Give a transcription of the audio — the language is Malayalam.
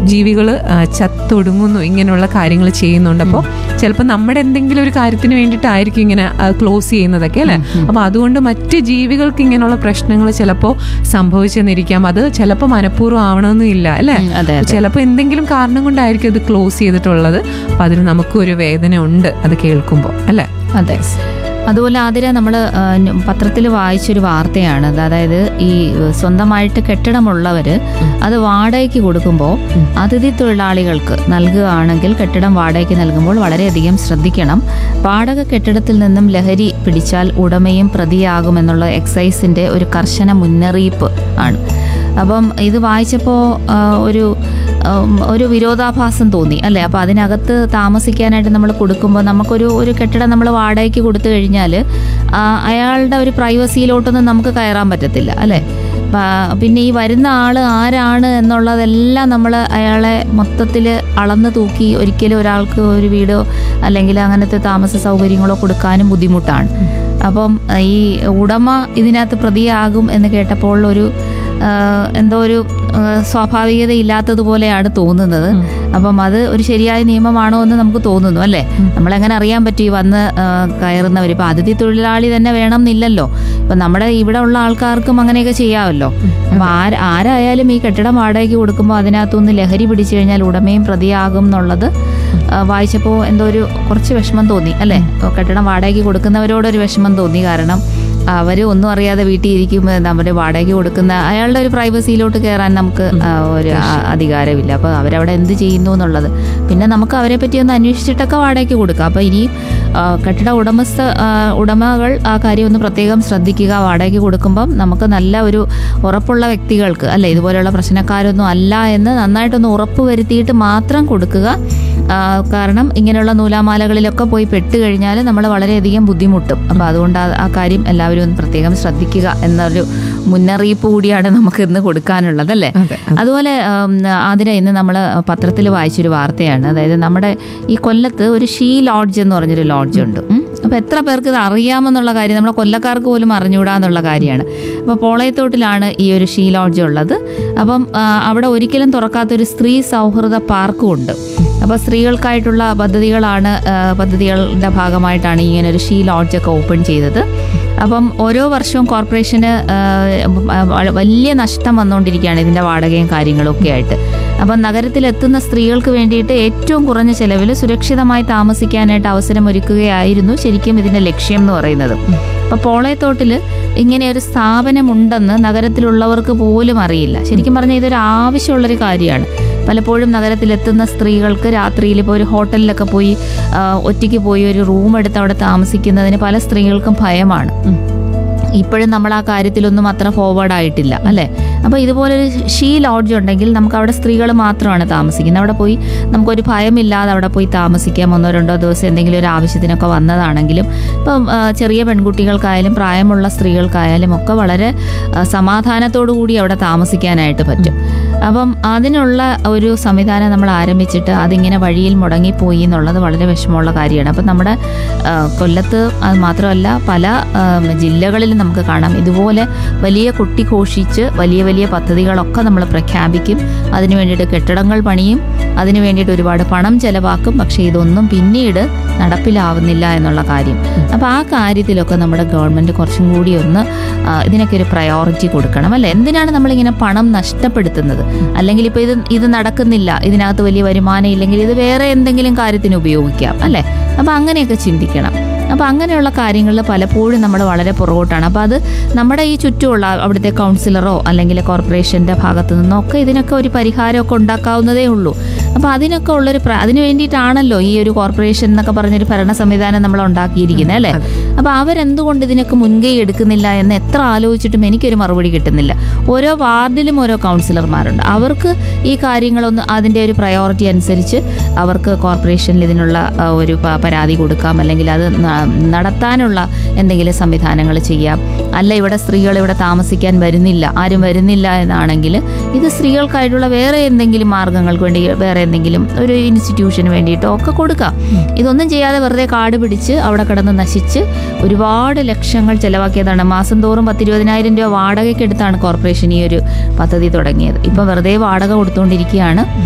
ജീവികൾ ചത്തൊടുങ്ങുന്നു ഇങ്ങനെയുള്ള കാര്യങ്ങൾ ചെയ്യുന്നുണ്ട് അപ്പോൾ ചിലപ്പോൾ നമ്മുടെ എന്തെങ്കിലും ഒരു കാര്യത്തിന് വേണ്ടിയിട്ടായിരിക്കും ഇങ്ങനെ ക്ലോസ് ചെയ്യുന്നതൊക്കെ അല്ലേ അപ്പോൾ അതുകൊണ്ട് മറ്റ് ജീവികൾക്ക് ഇങ്ങനെയുള്ള പ്രശ്നങ്ങൾ ചിലപ്പോൾ സംഭവിച്ചെന്നിരിക്കാം അത് ചിലപ്പോൾ മനഃപൂർവ്വം ആവണമെന്നില്ല അല്ലേ ഉം, അതെ അതെ ചിലപ്പോൾ എന്തെങ്കിലും കാരണം കൊണ്ടായിരിക്കും ഇത് ക്ലോസ് ചെയ്തിട്ടുള്ളത് അപ്പം അതിന് നമുക്കൊരു വേദന ഉണ്ട് അത് കേൾക്കുമ്പോൾ അല്ലേ അതെ അതുപോലെ ആതിര നമ്മൾ പത്രത്തിൽ വായിച്ചൊരു വാർത്തയാണ് അത് അതായത് ഈ സ്വന്തമായിട്ട് കെട്ടിടമുള്ളവർ അത് വാടകയ്ക്ക് കൊടുക്കുമ്പോൾ അതിഥി തൊഴിലാളികൾക്ക് നൽകുകയാണെങ്കിൽ കെട്ടിടം വാടകയ്ക്ക് നൽകുമ്പോൾ വളരെയധികം ശ്രദ്ധിക്കണം വാടക കെട്ടിടത്തിൽ നിന്നും ലഹരി പിടിച്ചാൽ ഉടമയും പ്രതിയാകുമെന്നുള്ള എക്സൈസിന്റെ ഒരു കർശന മുന്നറിയിപ്പ് ആണ് അപ്പം ഇത് വായിച്ചപ്പോൾ ഒരു ഉം, ഒരു വിരോധാഭാസം തോന്നി അല്ലേ അപ്പോൾ അതിനകത്ത് താമസിക്കാനായിട്ട് നമ്മൾ കൊടുക്കുമ്പോൾ നമുക്കൊരു ഒരു കെട്ടിടം നമ്മൾ വാടകയ്ക്ക് കൊടുത്തു കഴിഞ്ഞാൽ അയാളുടെ ഒരു പ്രൈവസിയിലോട്ടൊന്നും നമുക്ക് കയറാൻ പറ്റത്തില്ല അല്ലേ പ- പിന്നെ ഈ വരുന്ന ആൾ ആരാണ് എന്നുള്ളതെല്ലാം നമ്മൾ അയാളെ മൊത്തത്തിൽ അളന്ന് തൂക്കി ഒരിക്കലും ഒരാൾക്ക് ഒരു വീടോ അല്ലെങ്കിൽ അങ്ങനത്തെ താമസ സൗകര്യങ്ങളോ കൊടുക്കാനും ബുദ്ധിമുട്ടാണ് അപ്പം ഈ ഉടമ ഇതിനകത്ത് പ്രതിയാകും എന്ന് കേട്ടപ്പോൾ ഒരു ആ, എന്തോ ഒരു ആ, സ്വാഭാവികത ഇല്ലാത്തതുപോലെയാണ് തോന്നുന്നത് അപ്പം അത് ഒരു ശരിയായ നിയമമാണോ എന്ന് നമുക്ക് തോന്നുന്നു അല്ലേ നമ്മളെങ്ങനെ അറിയാൻ പറ്റും ഈ വന്ന് ആ, കയറുന്നവർ ഇപ്പം അതിഥി തൊഴിലാളി തന്നെ വേണം എന്നില്ലല്ലോ ഇപ്പം നമ്മുടെ ഇവിടെ ഉള്ള ആൾക്കാർക്കും അങ്ങനെയൊക്കെ ചെയ്യാമല്ലോ അപ്പം ആര് ആരായാലും ഈ കെട്ടിടം വാടകയ്ക്ക് കൊടുക്കുമ്പോൾ അതിനകത്തുനിന്ന് ലഹരി പിടിച്ചു കഴിഞ്ഞാൽ ഉടമയും പ്രതിയാകും എന്നുള്ളത് ആ, വായിച്ചപ്പോൾ എന്തോ ഒരു കുറച്ച് വിഷമം തോന്നി അല്ലേ കെട്ടിടം വാടകയ്ക്ക് കൊടുക്കുന്നവരോടൊരു വിഷമം തോന്നി കാരണം അവർ ഒന്നും അറിയാതെ വീട്ടിൽ ഇരിക്കുമ്പോൾ നമ്മുടെ വാടകയ്ക്ക് കൊടുക്കുന്ന അയാളുടെ ഒരു പ്രൈവസിയിലോട്ട് കയറാൻ നമുക്ക് ആ, ഒരു ആ- അധികാരമില്ല അപ്പോൾ അവരവിടെ എന്ത് ചെയ്യുന്നു എന്നുള്ളത് പിന്നെ നമുക്ക് അവരെ പറ്റി ഒന്ന് അന്വേഷിച്ചിട്ടൊക്കെ വാടകയ്ക്ക് കൊടുക്കാം അപ്പോൾ ഇനി ആ, കെട്ടിട ഉടമസ്ഥ ആ, ഉടമകൾ ആ കാര്യം ഒന്ന് പ്രത്യേകം ശ്രദ്ധിക്കുക വാടകയ്ക്ക് കൊടുക്കുമ്പം നമുക്ക് നല്ല ഒരു ഉറപ്പുള്ള വ്യക്തികൾക്ക് അല്ലെ ഇതുപോലെയുള്ള പ്രശ്നക്കാരൊന്നും അല്ല എന്ന് നന്നായിട്ടൊന്ന് ഉറപ്പ് വരുത്തിയിട്ട് മാത്രം കൊടുക്കുക ആ, കാരണം ഇങ്ങനെയുള്ള നൂലാമാലകളിലൊക്കെ പോയി പെട്ട് കഴിഞ്ഞാൽ നമ്മൾ വളരെയധികം ബുദ്ധിമുട്ടും അപ്പോൾ അതുകൊണ്ട് ആ- ആ കാര്യം എല്ലാവരും ഒന്ന് പ്രത്യേകം ശ്രദ്ധിക്കുക എന്നൊരു മുന്നറിയിപ്പ് കൂടിയാണ് നമുക്ക് ഇന്ന് കൊടുക്കാനുള്ളത് അല്ലേ അതെ അതുപോലെ അതിന് ഇന്ന് നമ്മൾ പത്രത്തിൽ വായിച്ചൊരു വാർത്തയാണ് അതായത് നമ്മുടെ ഈ കൊല്ലത്ത് ഒരു ഷീ ലോഡ്ജ് എന്ന് പറഞ്ഞൊരു ലോഡ്ജ് ഉണ്ട് ഉം. അപ്പോൾ എത്ര പേർക്ക് ഇത് അറിയാമെന്നുള്ള കാര്യം നമ്മുടെ കൊല്ലക്കാർക്ക് പോലും അറിഞ്ഞുകൂടാ എന്നുള്ള കാര്യമാണ് അപ്പോൾ പോളയത്തോട്ടിലാണ് ഈ ഒരു ഷീ ലോഡ്ജ് ഉള്ളത് അപ്പം ആ, അവിടെ ഒരിക്കലും തുറക്കാത്തൊരു സ്ത്രീ സൗഹൃദ പാർക്കും ഉണ്ട് അപ്പോൾ സ്ത്രീകൾക്കായിട്ടുള്ള പദ്ധതികളാണ് ആ, പദ്ധതികളുടെ ഭാഗമായിട്ടാണ് ഇങ്ങനെ ഒരു ഷീ ലോഡ്ജൊക്കെ ഓപ്പൺ ചെയ്തത് അപ്പം ഓരോ വർഷവും കോർപ്പറേഷന് ആ, വ- വലിയ നഷ്ടം വന്നുകൊണ്ടിരിക്കുകയാണ് ഇതിൻ്റെ വാടകയും കാര്യങ്ങളും ഒക്കെ ആയിട്ട് അപ്പം നഗരത്തിലെത്തുന്ന സ്ത്രീകൾക്ക് വേണ്ടിയിട്ട് ഏറ്റവും കുറഞ്ഞ ചെലവിൽ സുരക്ഷിതമായി താമസിക്കാനായിട്ട് അവസരം ഒരുക്കുകയായിരുന്നു ശരിക്കും ഇതിൻ്റെ ലക്ഷ്യം എന്ന് പറയുന്നത് അപ്പോൾ പോളയത്തോട്ടിൽ ഇങ്ങനെ ഒരു സ്ഥാപനമുണ്ടെന്ന് നഗരത്തിലുള്ളവർക്ക് പോലും അറിയില്ല ശരിക്കും പറഞ്ഞാൽ ഇതൊരു ആവശ്യമുള്ളൊരു കാര്യമാണ് പലപ്പോഴും നഗരത്തിലെത്തുന്ന സ്ത്രീകൾക്ക് രാത്രിയിൽ ഇപ്പോൾ ഒരു ഹോട്ടലിലൊക്കെ പോയി ആ, ഒറ്റയ്ക്ക് പോയി ഒരു റൂം എടുത്ത് അവിടെ താമസിക്കുന്നതിന് പല സ്ത്രീകൾക്കും ഭയമാണ് ഇപ്പോഴും നമ്മൾ ആ കാര്യത്തിലൊന്നും അത്ര ഫോർവേഡ് ആയിട്ടില്ല അല്ലേ അപ്പോൾ ഇതുപോലൊരു ഷീ ലോഡ്ജ് ഉണ്ടെങ്കിൽ നമുക്ക് അവിടെ സ്ത്രീകൾ മാത്രമാണ് താമസിക്കുന്നത് അവിടെ പോയി നമുക്കൊരു ഭയമില്ലാതെ അവിടെ പോയി താമസിക്കാം ഒന്നോ രണ്ടോ ദിവസം എന്തെങ്കിലും ഒരു ആവശ്യത്തിനൊക്കെ വന്നതാണെങ്കിലും ഇപ്പം ആ, ചെറിയ പെൺകുട്ടികൾക്കായാലും പ്രായമുള്ള സ്ത്രീകൾക്കായാലും ഒക്കെ വളരെ ആ, സമാധാനത്തോടു കൂടി അവിടെ താമസിക്കാനായിട്ട് പറ്റും അപ്പം അതിനുള്ള ഒരു സംവിധാനം നമ്മൾ ആരംഭിച്ചിട്ട് അതിങ്ങനെ വഴിയിൽ മുടങ്ങിപ്പോയി എന്നുള്ളത് വളരെ വിഷമമുള്ള കാര്യമാണ് അപ്പം നമ്മുടെ ആ, കൊല്ലത്ത് അത് മാത്രമല്ല പല ആ, ജില്ലകളിലും നമുക്ക് കാണാം ഇതുപോലെ വലിയ കുട്ടിഘോഷിച്ച് വലിയ വലിയ പദ്ധതികളൊക്കെ നമ്മൾ പ്രഖ്യാപിക്കും അതിനു വേണ്ടിയിട്ട് കെട്ടിടങ്ങൾ പണിയും അതിനു വേണ്ടിയിട്ട് ഒരുപാട് പണം ചെലവാക്കും പക്ഷേ ഇതൊന്നും പിന്നീട് നടപ്പിലാവുന്നില്ല എന്നുള്ള കാര്യം അപ്പോൾ ആ കാര്യത്തിലൊക്കെ നമ്മുടെ ഗവൺമെൻറ് കുറച്ചും കൂടി ഒന്ന് ആ, ഇതിനൊക്കെ ഒരു പ്രയോറിറ്റി കൊടുക്കണം അല്ലേ എന്തിനാണ് നമ്മളിങ്ങനെ പണം നഷ്ടപ്പെടുത്തുന്നത് അല്ലെങ്കിൽ ഇപ്പോൾ ഇത് ഇത് നടക്കുന്നില്ല ഇതിനകത്ത് വലിയ വരുമാനം ഇല്ലെങ്കിൽ ഇത് വേറെ എന്തെങ്കിലും കാര്യത്തിന് ഉപയോഗിക്കാം അല്ലേ അപ്പോൾ അങ്ങനെയൊക്കെ ചിന്തിക്കണം അപ്പോൾ അങ്ങനെയുള്ള കാര്യങ്ങളിൽ പലപ്പോഴും നമ്മൾ വളരെ പുറകോട്ടാണ് അപ്പോൾ അത് നമ്മുടെ ഈ ചുറ്റുമുള്ള അവിടുത്തെ കൗൺസിലറോ അല്ലെങ്കിൽ കോർപ്പറേഷൻ്റെ ഭാഗത്തു നിന്നോ ഒക്കെ ഇതിനൊക്കെ ഒരു പരിഹാരമൊക്കെ ഉണ്ടാക്കാവുന്നതേ ഉള്ളൂ അപ്പോൾ അതിനൊക്കെ ഉള്ളൊരു പ്ര അതിന് വേണ്ടിയിട്ടാണല്ലോ ഈ ഒരു കോർപ്പറേഷൻ എന്നൊക്കെ പറഞ്ഞൊരു ഭരണ സംവിധാനം നമ്മൾ ഉണ്ടാക്കിയിരിക്കുന്നത് അല്ലേ അപ്പോൾ അവരെന്തുകൊണ്ട് ഇതിനൊക്കെ മുൻകൈ എടുക്കുന്നില്ല എന്ന് എത്ര ആലോചിച്ചിട്ടും എനിക്കൊരു മറുപടി കിട്ടുന്നില്ല ഓരോ വാർഡിലും ഓരോ കൗൺസിലർമാരുണ്ട് അവർക്ക് ഈ കാര്യങ്ങളൊന്ന് അതിൻ്റെ ഒരു പ്രയോറിറ്റി അനുസരിച്ച് അവർക്ക് കോർപ്പറേഷനിൽ ഇതിനുള്ള ആ, ഒരു പ- പരാതി കൊടുക്കാം അല്ലെങ്കിൽ അത് ന- നടത്താനുള്ള എന്തെങ്കിലും സംവിധാനങ്ങൾ ചെയ്യാം അല്ല ഇവിടെ സ്ത്രീകൾ ഇവിടെ താമസിക്കാൻ വരുന്നില്ല ആരും വരുന്നില്ല എന്നാണെങ്കിൽ ഇത് സ്ത്രീകൾക്കായിട്ടുള്ള വേറെ എന്തെങ്കിലും മാർഗങ്ങൾക്ക് വേണ്ടി വേറെ എന്തെങ്കിലും ഒരു ഇൻസ്റ്റിറ്റ്യൂഷന് വേണ്ടിയിട്ടോ ഒക്കെ കൊടുക്കാം ഇതൊന്നും ചെയ്യാതെ വെറുതെ കാട് പിടിച്ച് അവിടെ കിടന്ന് നശിച്ച് ഒരുപാട് ലക്ഷങ്ങൾ ചെലവാക്കിയതാണ് മാസം തോറും പത്തിരുപതിനായിരം രൂപ വാടകയ്ക്ക് എടുത്താണ് കോർപ്പറേഷൻ ഈ ഒരു പദ്ധതി തുടങ്ങിയത് ഇപ്പം വെറുതെ വാടക കൊടുത്തുകൊണ്ടിരിക്കുകയാണ്